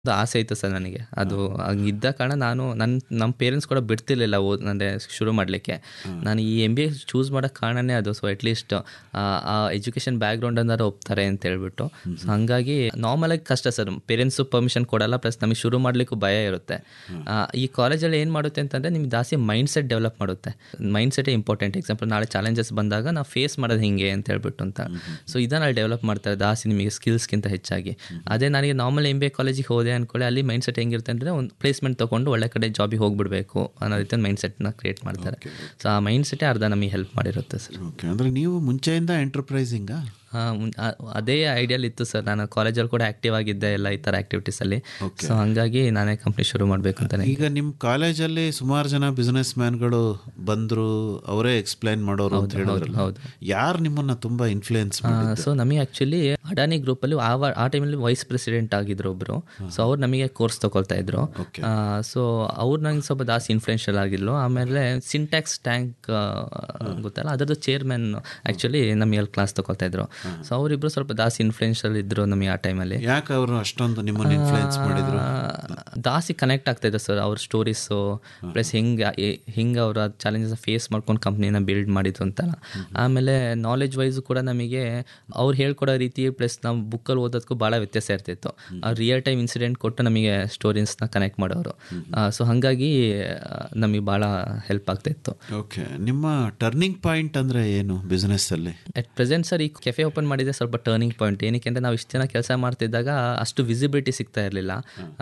ಅದು ಆಸೆ ಇತ್ತು ಸರ್ ನನಗೆ ಅದು ಹಂಗಿದ್ದ ಕಾರಣ ನಾನು ನನ್ನ ನಮ್ಮ ಪೇರೆಂಟ್ಸ್ ಕೂಡ ಬಿಡ್ತಿರ್ಲಿಲ್ಲ ಓದ್ ಅಂದರೆ ಶುರು ಮಾಡಲಿಕ್ಕೆ ನಾನು ಈ ಎಮ್ ಬಿ ಎ ಚೂಸ್ ಮಾಡೋಕ್ಕೆ ಕಾರಣನೇ ಅದು ಸೊ ಅಟ್ಲೀಸ್ಟ್ ಆ ಎಜುಕೇಷನ್ ಬ್ಯಾಕ್ಗ್ರೌಂಡ್ ಅಂದಾರು ಒಪ್ತಾರೆ ಅಂತ ಹೇಳ್ಬಿಟ್ಟು ಸೊ ಹಾಗಾಗಿ ನಾರ್ಮಲಾಗಿ ಕಷ್ಟ ಸರ್ ಪೇರೆಂಟ್ಸು ಪರ್ಮಿಷನ್ ಕೊಡಲ್ಲ ಪ್ಲಸ್ ನಮಗೆ ಶುರು ಮಾಡಲಿಕ್ಕೂ ಭಯ ಇರುತ್ತೆ ಆ, ಈ ಕಾಲೇಜಲ್ಲಿ ಏನು ಮಾಡುತ್ತೆ ಅಂತಂದರೆ ನಿಮ್ಗೆ ಜಾಸ್ತಿ ಮೈಂಡ್ ಸೆಟ್ ಡೆವಲಪ್ ಮಾಡುತ್ತೆ ಮೈಂಡ್ ಸೆಟೇ ಇಂಪಾರ್ಟೆಂಟ್ ಎಕ್ಸಾಂಪಲ್ ನಾಳೆ ಚಾಲೆಂಜಸ್ ಬಂದಾಗ ನಾವು ಫೇಸ್ ಮಾಡೋದು ಹಿಂಗೆ ಅಂತ ಹೇಳ್ಬಿಟ್ಟು ಅಂತ ಸೊ ಇದನ್ನು ಅಲ್ಲಿ ಡೆವಲಪ್ ಮಾಡ್ತಾರೆ ಜಾಸ್ತಿ ನಿಮಗೆ ಸ್ಕಿಲ್ಸ್ಗಿಂತ ಹೆಚ್ಚಾಗಿ ಅದೇ ನನಗೆ ನಾರ್ಮಲ್ ಎಮ್ ಬಿ ಎ ಕಾಲೇಜಿಗೆ ಹೋದೆ ಅನ್ಕೊಳ್ಳಿ ಅಲ್ಲಿ ಮೈಂಡ್ ಸೆಟ್ ಹೆಂಗಿರುತ್ತೆ ಅಂದರೆ ಒಂದು ಪ್ಲೇಸ್ಮೆಂಟ್ ತೊಗೊಂಡು ಒಳ್ಳೆ ಕಡೆ ಜಾಬಿಗೆ ಹೋಗ್ಬಿಡ್ಬೇಕು ಅನ್ನೋ ರೀತಿ ಮೈಂಡ್ ಸೆಟ್ನ ಕ್ರಿಯೇಟ್ ಮಾಡ್ತಾರೆ ಸೊ ಆ ಮೈಂಡ್ ಸೆಟ್ಟೇ ಅರ್ಧ ನಮಗೆ ಹೆಲ್ಪ್ ಮಾಡಿರುತ್ತೆ ಸರ್ ಓಕೆ ಅಂದರೆ ನೀವು ಮುಂಚೆಯಿಂದ ಎಂಟರ್ಪ್ರೈಸಿಂಗಾ ಆ, ಮುನ್- ಆ, ಅದೇ ಐಡಿಯಲ್ ಇತ್ತು ಸರ್ ನಾನು ಕಾಲೇಜಲ್ಲಿ ಕೂಡ ಆಕ್ಟಿವ್ ಆಗಿದ್ದೆ ಎಲ್ಲ ಈ ಥರ ಆಕ್ಟಿವಿಟೀಸಲ್ಲಿ ಸೊ ಹಂಗಾಗಿ ನಾನೇ ಕಂಪ್ನಿ ಶುರು ಮಾಡಬೇಕು ಅಂತಾನೆ ಈಗ ನಿಮ್ಮ ಕಾಲೇಜಲ್ಲಿ ಸುಮಾರು ಜನ ಬಿಸ್ನೆಸ್ ಮ್ಯಾನ್ಗಳು ಬಂದರು ಅವರೇ ಎಕ್ಸ್ಪ್ಲೈನ್ ಮಾಡೋರು ಅಂತ ಹೇಳಿದ್ರಲ್ಲ ಹೌದು. ಯಾರು ನಿಮ್ಮನ್ನ ತುಂಬಾ ಇನ್ಫ್ಲೂಯೆನ್ಸ್ ಸೊ ನಮಗೆ ಆ್ಯಕ್ಚುಲಿ ಅಡಾನಿ ಗ್ರೂಪಲ್ಲಿ ಆ ವ- ಆ ಟೈಮಲ್ಲಿ ವೈಸ್ ಪ್ರೆಸಿಡೆಂಟ್ ಆಗಿದ್ರು ಒಬ್ಬರು ಸೊ ಅವ್ರು ನಮಗೆ ಕೋರ್ಸ್ ತಗೊಳ್ತಾ ಇದ್ರು ಸೊ ಅವ್ರು ನಂಗೆ ಸ್ವಲ್ಪ ಜಾಸ್ತಿ ಇನ್ಫ್ಲುಯೆನ್ಷಿಯಲ್ ಆಗಿದ್ಲು ಆಮೇಲೆ ಸಿಂಟ್ಯಾಕ್ಸ್ ಟ್ಯಾಂಕ್ ಗೊತ್ತಲ್ಲ ಅದರದ್ದು ಚೇರ್ಮನ್ ಆ್ಯಕ್ಚುಲಿ ನಮಗೆ ಅಲ್ಲಿ ಕ್ಲಾಸ್ ತಗೊಳ್ತಾ ಇದ್ರು ಸೊ ಅವರಿಬ್ರು ಸ್ವಲ್ಪ ಜಾಸ್ತಿ ಇನ್ಫ್ಲುಯೆನ್ಷಿಯಲ್ ಇದ್ರು ನಮಗೆ ಆ ಟೈಮಲ್ಲಿ ಯಾಕೆ ಅವರು ಅಷ್ಟೊಂದು ನಿಮ್ಮನ್ನ ಇನ್ಫ್ಲೂಯೆನ್ಸ್ ಮಾಡಿದ್ರು ಜಾಸ್ತಿ ಕನೆಕ್ಟ್ ಆಗ್ತಾ ಇದೆ ಸರ್ ಅವ್ರ ಸ್ಟೋರೀಸು ಪ್ಲಸ್ ಹೆಂಗೆ ಹಿಂಗೆ ಅವರ ಚಾಲೆಂಜಸ್ ಫೇಸ್ ಮಾಡ್ಕೊಂಡು ಕಂಪ್ನಿನ ಬಿಲ್ಡ್ ಮಾಡಿದ್ದು ಅಂತ ಆಮೇಲೆ ನಾಲೆಜ್ ವೈಸ್ ಕೂಡ ನಮಗೆ ಅವ್ರು ಹೇಳ್ಕೊಡೋ ರೀತಿ ಪ್ಲಸ್ ನಾವು ಬುಕ್ಕಲ್ಲಿ ಓದೋದಕ್ಕೂ ಭಾಳ ವ್ಯತ್ಯಾಸ ಇರ್ತಿತ್ತು ಅವ್ರು ರಿಯಲ್ ಟೈಮ್ ಇನ್ಸಿಡೆಂಟ್ ಕೊಟ್ಟು ನಮಗೆ ಸ್ಟೋರೀಸ್ನ ಕನೆಕ್ಟ್ ಮಾಡೋರು ಸೊ ಹಾಗಾಗಿ ನಮಗೆ ಭಾಳ ಹೆಲ್ಪ್ ಆಗ್ತಾ ಇತ್ತು ಓಕೆ ನಿಮ್ಮ ಟರ್ನಿಂಗ್ ಪಾಯಿಂಟ್ ಅಂದ್ರೆ ಏನು ಬಿಸ್ನೆಸ್ ಅಲ್ಲಿ ಅಟ್ ಪ್ರೆಸೆಂಟ್ ಸರ್ ಈ ಕೆಫೆ ಓಪನ್ ಮಾಡಿದೆ ಸ್ವಲ್ಪ ಟರ್ನಿಂಗ್ ಪಾಯಿಂಟ್ ಏನಕ್ಕೆ ಅಂದರೆ ನಾವು ಇಷ್ಟು ಜನ ಕೆಲಸ ಮಾಡ್ತಿದ್ದಾಗ ಅಷ್ಟು ವಿಸಿಬಿಲಿಟಿ ಸಿಗ್ತಾ ಇರಲಿಲ್ಲ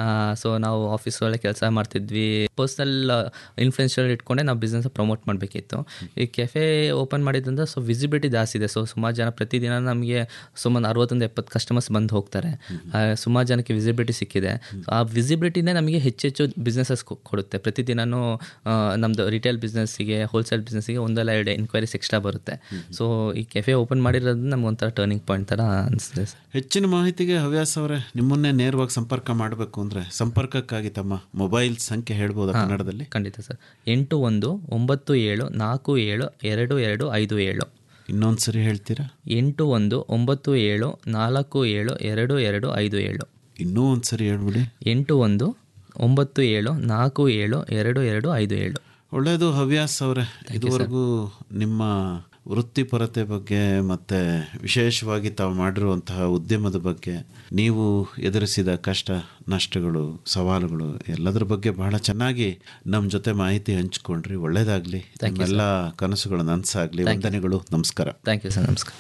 ಸೊ ನಾವು ಆಫೀಸ್ ಒಳಗೆ ಕೆಲಸ ಮಾಡ್ತಿದ್ವಿ ಪರ್ಸ್ನಲ್ ಇನ್ಫ್ಲುಯೆನ್ಷಿಯಲ್ ಇಟ್ಕೊಂಡೆ ನಾವು ಬಿಸ್ನೆಸ್ ಪ್ರಮೋಟ್ ಮಾಡಬೇಕಿತ್ತು ಈ ಕೆಫೆ ಓಪನ್ ಮಾಡಿದ್ರಿಂದ ಸೊ ವಿಸಿಬಿಲಿಟಿ ಜಾಸ್ತಿ ಇದೆ ಸೊ ಸುಮಾರು ಜನ ಪ್ರತಿದಿನ ನಮಗೆ ಸುಮಾರು ಅರವತ್ತೊಂದು ಎಪ್ಪತ್ತು ಕಸ್ಟಮರ್ಸ್ ಬಂದು ಹೋಗ್ತಾರೆ ಆ, ಸುಮಾರು ಜನಕ್ಕೆ ವಿಸಿಬಿಲಿಟಿ ಸಿಕ್ಕಿದೆ So, ಆ ವಿಸಿಬಿಲಿಟಿನೇ ನಮಗೆ ಹೆಚ್ಚೆಚ್ಚು ಬಿಸ್ನೆಸಸ್ ಕೊಡುತ್ತೆ ಪ್ರತಿದಿನನೂ ಆ, ನಮ್ಮದು ರಿಟೇಲ್ ಬಿಸ್ನೆಸ್ಸಿಗೆ ಹೋಲ್ಸೇಲ್ ಬಿಸ್ನೆಸ್ಸಿಗೆ ಒಂದಲ್ಲ ಎರಡು ಎನ್ಕ್ವೈರೀಸ್ ಎಕ್ಸ್ಟ್ರಾ ಬರುತ್ತೆ ಸೊ ಈ ಕೆಫೆ ಓಪನ್ ಮಾಡಿರೋದು ನಮ್ಗೆ ಒಂಥರ ಟರ್ನಿಂಗ್ ಪಾಯಿಂಟ್ ಥರ ಅನಿಸ್ತಿದೆ ಸರ್ ಹೆಚ್ಚಿನ ಮಾಹಿತಿಗೆ ಹವ್ಯಾಸ ಅವರೇ ನಿಮ್ಮನ್ನೇ ನೇರವಾಗಿ ಸಂಪರ್ಕ ಮಾಡಬೇಕು ಅಂದ್ರೆ ಸಂಪರ್ಕಕ್ಕಾಗಿ ತಮ್ಮ ಮೊಬೈಲ್ ಸಂಖ್ಯೆ ಹೇಳ್ಬೋದಾ ಕನ್ನಡದಲ್ಲಿ ಖಂಡಿತ ಸರ್ ಎಂಟು ಒಂದು ಒಂಬತ್ತು ಏಳು ನಾಲ್ಕು ಏಳು ಎರಡು ಎರಡು ಐದು ಏಳು ಇನ್ನೊಂದು ಸರಿ ಹೇಳ್ತೀರಾ ಎಂಟು ಒಂದು ಒಂಬತ್ತು ಏಳು ನಾಲ್ಕು ಏಳು ಎರಡು ಎರಡು ಐದು ಏಳು ಇನ್ನೂ ಒಂದು ಸರಿ ಹೇಳ್ಬಿಡಿ ಎಂಟು ಒಂದು ಒಂಬತ್ತು ಏಳು ನಾಲ್ಕು ಏಳು ಎರಡು ಎರಡು ಐದು ಏಳು ಒಳ್ಳೆಯದು ಹವ್ಯಾಸ್ ಅವರೇ ಇದುವರೆಗೂ ನಿಮ್ಮ ವೃತ್ತಿಪರತೆ ಬಗ್ಗೆ ಮತ್ತೆ ವಿಶೇಷವಾಗಿ ತಾವು ಮಾಡಿರುವಂತಹ ಉದ್ಯಮದ ಬಗ್ಗೆ ನೀವು ಎದುರಿಸಿದ ಕಷ್ಟ ನಷ್ಟಗಳು ಸವಾಲುಗಳು ಎಲ್ಲದರ ಬಗ್ಗೆ ಬಹಳ ಚೆನ್ನಾಗಿ ನಮ್ಮ ಜೊತೆ ಮಾಹಿತಿ ಹಂಚ್ಕೊಂಡ್ರಿ ಒಳ್ಳೇದಾಗ್ಲಿ ಎಲ್ಲ ಕನಸುಗಳು ನನಸಾಗ್ಲಿ ವಂದನೆಗಳು ನಮಸ್ಕಾರ ಥ್ಯಾಂಕ್ ಯು ಸರ್ ನಮಸ್ಕಾರ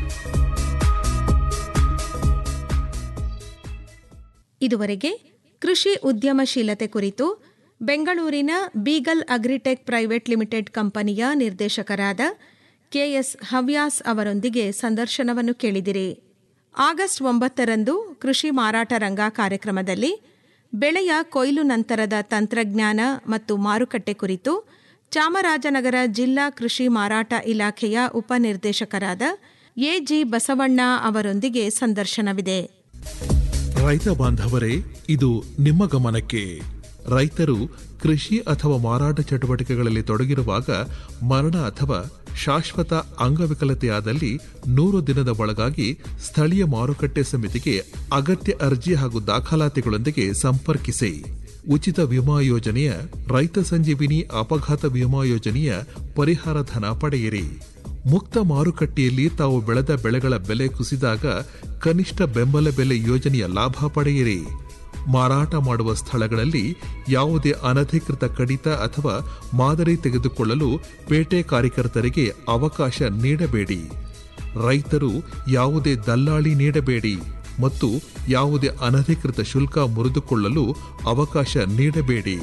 ಇದುವರೆಗೆ ಕೃಷಿ ಉದ್ಯಮಶೀಲತೆ ಕುರಿತು ಬೆಂಗಳೂರಿನ ಬೀಗಲ್ ಅಗ್ರಿಟೆಕ್ ಪ್ರೈವೇಟ್ ಲಿಮಿಟೆಡ್ ಕಂಪನಿಯ ನಿರ್ದೇಶಕರಾದ ಕೆಎಸ್ ಹವ್ಯಾಸ್ ಅವರೊಂದಿಗೆ ಸಂದರ್ಶನವನ್ನು ಕೇಳಿದಿರಿ ಆಗಸ್ಟ್ ಒಂಬತ್ತರಂದು ಕೃಷಿ ಮಾರಾಟ ರಂಗ ಕಾರ್ಯಕ್ರಮದಲ್ಲಿ ಬೆಳೆಯ ಕೊಯ್ಲು ನಂತರದ ತಂತ್ರಜ್ಞಾನ ಮತ್ತು ಮಾರುಕಟ್ಟೆ ಕುರಿತು ಚಾಮರಾಜನಗರ ಜಿಲ್ಲಾ ಕೃಷಿ ಮಾರಾಟ ಇಲಾಖೆಯ ಉಪನಿರ್ದೇಶಕರಾದ ಎಜಿ ಬಸವಣ್ಣ ಅವರೊಂದಿಗೆ ಸಂದರ್ಶನವಿದೆ ರೈತ ಬಾಂಧವರೇ ಇದು ನಿಮ್ಮ ಗಮನಕ್ಕೆ ರೈತರು ಕೃಷಿ ಅಥವಾ ಮಾರಾಟ ಚಟುವಟಿಕೆಗಳಲ್ಲಿ ತೊಡಗಿರುವಾಗ ಮರಣ ಅಥವಾ ಶಾಶ್ವತ ಅಂಗವಿಕಲತೆಯಾದಲ್ಲಿ ನೂರು ದಿನದ ಒಳಗಾಗಿ ಸ್ಥಳೀಯ ಮಾರುಕಟ್ಟೆ ಸಮಿತಿಗೆ ಅಗತ್ಯ ಅರ್ಜಿ ಹಾಗೂ ದಾಖಲಾತಿಗಳೊಂದಿಗೆ ಸಂಪರ್ಕಿಸಿ ಉಚಿತ ವಿಮಾ ಯೋಜನೆಯ ರೈತ ಸಂಜೀವಿನಿ ಅಪಘಾತ ವಿಮಾ ಯೋಜನೆಯ ಪರಿಹಾರ ಧನ ಪಡೆಯಿರಿ ಮುಕ್ತ ಮಾರುಕಟ್ಟೆಯಲ್ಲಿ ತಾವು ಬೆಳೆದ ಬೆಳೆಗಳ ಬೆಲೆ ಕುಸಿದಾಗ ಕನಿಷ್ಠ ಬೆಂಬಲ ಬೆಲೆ ಯೋಜನೆಯ ಲಾಭ ಪಡೆಯಿರಿ ಮಾರಾಟ ಮಾಡುವ ಸ್ಥಳಗಳಲ್ಲಿ ಯಾವುದೇ ಅನಧಿಕೃತ ಕಡಿತ ಅಥವಾ ಮಾದರಿ ತೆಗೆದುಕೊಳ್ಳಲು ಪೇಟೆ ಕಾರ್ಯಕರ್ತರಿಗೆ ಅವಕಾಶ ನೀಡಬೇಡಿ ರೈತರು ಯಾವುದೇ ದಲ್ಲಾಳಿ ನೀಡಬೇಡಿ ಮತ್ತು ಯಾವುದೇ ಅನಧಿಕೃತ ಶುಲ್ಕ ಮುರಿದುಕೊಳ್ಳಲು ಅವಕಾಶ ನೀಡಬೇಡಿ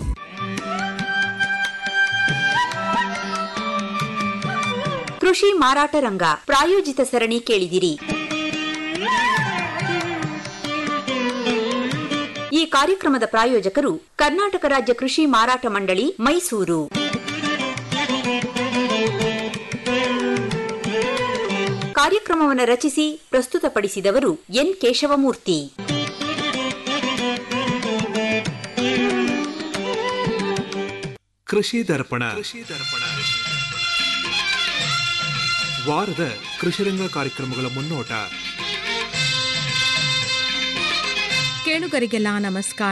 ಕೃಷಿ ಮಾರಾಟ ರಂಗ ಪ್ರಾಯೋಜಿತ ಸರಣಿ ಕೇಳಿದಿರಿ ಈ ಕಾರ್ಯಕ್ರಮದ ಪ್ರಾಯೋಜಕರು ಕರ್ನಾಟಕ ರಾಜ್ಯ ಕೃಷಿ ಮಾರಾಟ ಮಂಡಳಿ ಮೈಸೂರು ಕಾರ್ಯಕ್ರಮವನ್ನು ರಚಿಸಿ ಪ್ರಸ್ತುತಪಡಿಸಿದವರು ಎನ್ ಕೇಶವಮೂರ್ತಿ ಕೃಷಿ ದರ್ಪಣ ಕೃಷಿ ದರ್ಪಣ ವಾರದ ಕೃಷಿರಂಗ ಕಾರ್ಯಕ್ರಮಗಳ ಮುನ್ನೋಟ ಕೇಳುಗರಿಗೆಲ್ಲ ನಮಸ್ಕಾರ